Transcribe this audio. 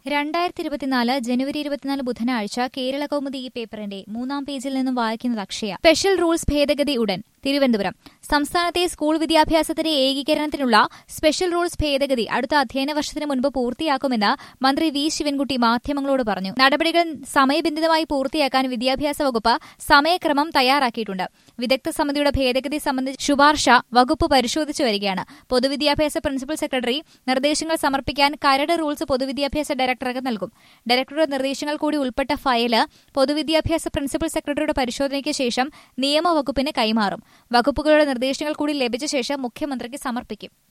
രണ്ടായിരത്തി ഇരുപത്തിനാല് ജനുവരി ഇരുപത്തിനാല് ബുധനാഴ്ച കേരള കൗമുദി ഈ പേപ്പറിന്റെ മൂന്നാം പേജിൽ നിന്നും വായിക്കുന്നത് അക്ഷയ സ്പെഷ്യൽ റൂൾസ് ഭേദഗതി ഉടൻ തിരുവനന്തപുരം സംസ്ഥാനത്തെ സ്കൂൾ വിദ്യാഭ്യാസത്തിന്റെ ഏകീകരണത്തിനുള്ള സ്പെഷ്യൽ റൂൾസ് ഭേദഗതി അടുത്ത അധ്യയന വർഷത്തിന് മുൻപ് പൂർത്തിയാക്കുമെന്ന് മന്ത്രി വി ശിവൻകുട്ടി മാധ്യമങ്ങളോട് പറഞ്ഞു നടപടികൾ സമയബന്ധിതമായി പൂർത്തിയാക്കാൻ വിദ്യാഭ്യാസ വകുപ്പ് സമയക്രമം തയ്യാറാക്കിയിട്ടുണ്ട് വിദഗ്ധ സമിതിയുടെ ഭേദഗതി സംബന്ധിച്ച ശുപാർശ വകുപ്പ് പരിശോധിച്ചു വരികയാണ് പൊതുവിദ്യാഭ്യാസ പ്രിൻസിപ്പൽ സെക്രട്ടറി നിർദ്ദേശങ്ങൾ സമർപ്പിക്കാൻ കരട് റൂൾസ് പൊതുവിദ്യാഭ്യാസ ഡയറക്ടർക്ക് നൽകും ഡയറക്ടറുടെ നിർദ്ദേശങ്ങൾ കൂടി ഉൾപ്പെട്ട ഫയല് പൊതുവിദ്യാഭ്യാസ പ്രിൻസിപ്പൽ സെക്രട്ടറിയുടെ പരിശോധനയ്ക്ക് ശേഷം നിയമവകുപ്പിന് കൈമാറും വകുപ്പുകളുടെ നിർദ്ദേശങ്ങൾ കൂടി ലഭിച്ച ശേഷം മുഖ്യമന്ത്രിക്ക് സമർപ്പിക്കും